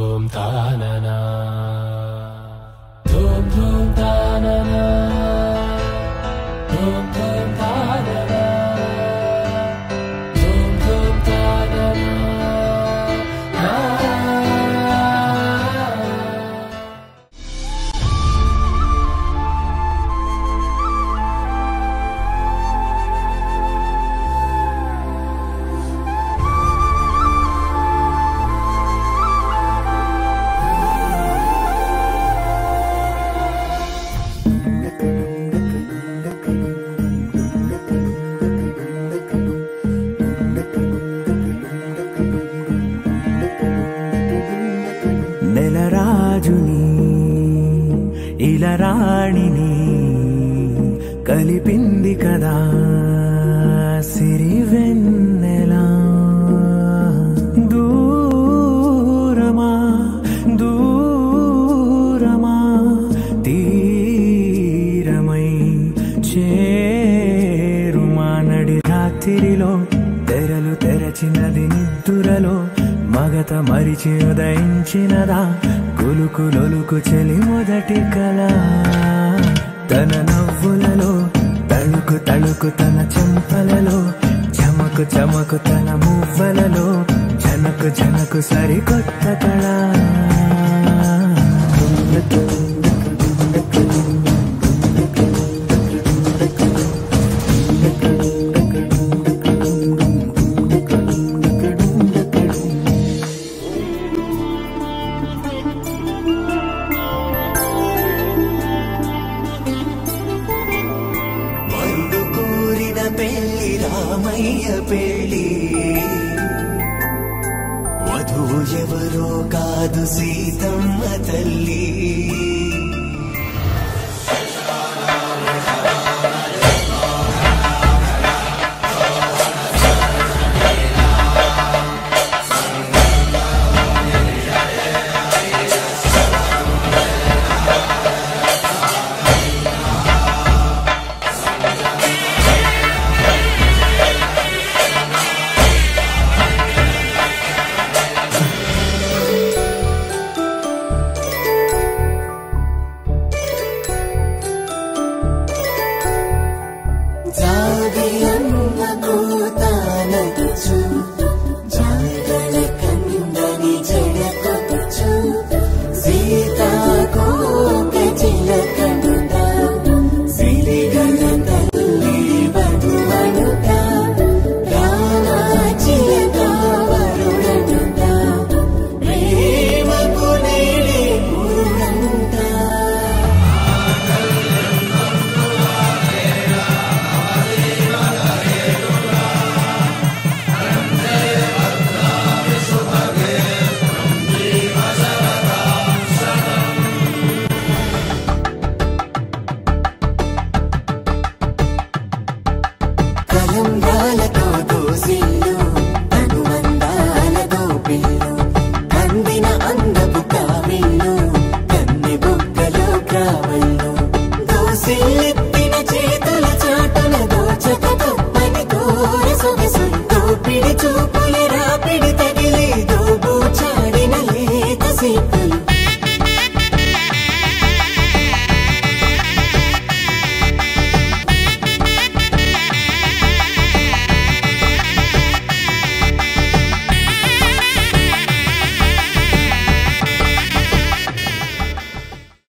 ధూమ్ తాననా ధూమ్ ధూమ్ తాననా ధూమ్ ధూమ్ తాననా ధూమ్ ధూమ్ తాననా ఆ. నెలరాజుని ఇలరాణిని కలిపింది కదా సిరి వెన్నెలా దూరమా దూరమా తీరమై చేరుమా నడి రాత్రిలో తెరలు తెరచినది నిద్దురలో మగత మరిచి ఉదయించినదా కులుకు లొలుకు చెలి మొదటి కళ తన నవ్వులలో తళుకు తళుకు తన చెంపలలో చమకు చమకు తన మువ్వలలో జనకు జనకు సరికొత్త కళ మందు కూరిన పెళ్లి రామయ్య పెళ్లి వధువు ఎవరో కాదు సీతమ్మ తల్లి జాబిలమ్మ కూతానదుచు జాగల కందని జడకొదుచు సీతాకోక చిలకనుత సిరిగల తల్లి వధువనుత రామాచిలక వరుడనుత ప్రేమకు నేడే గురుడంత కలంబాలతో దోసిల్లు అనుబంధాలతో పిల్లు అందిన అందపు కావిల్లు కన్నె బుగ్గలో క్రావళ్ళు దోసిల్లెత్తి